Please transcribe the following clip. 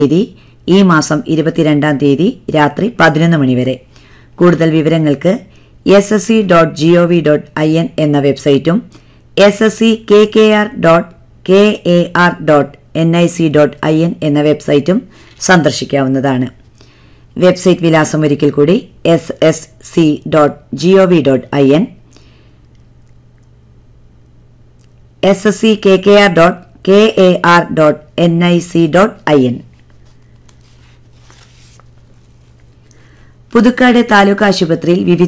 തീയതി ഈ മാസം ഇരുപത്തിരണ്ടാം തീയതി രാത്രി പതിനൊന്ന് മണിവരെ കൂടുതൽ വിവരങ്ങൾക്ക് S S C dot G O V dot I N എന്ന വെബ്സൈറ്റും S S C K K R dot K A R dot N I C dot I N എന്ന വെബ്സൈറ്റും സന്ദർശിക്കാവുന്നതാണ് വെബ്സൈറ്റ് വിലാസം ഒരിക്കൽ കൂടി S S C dot G O V dot I N S S C K K R dot K A R dot N I C dot I N Puthukkad taluk ആശുപത്രിയിൽ വിവിധ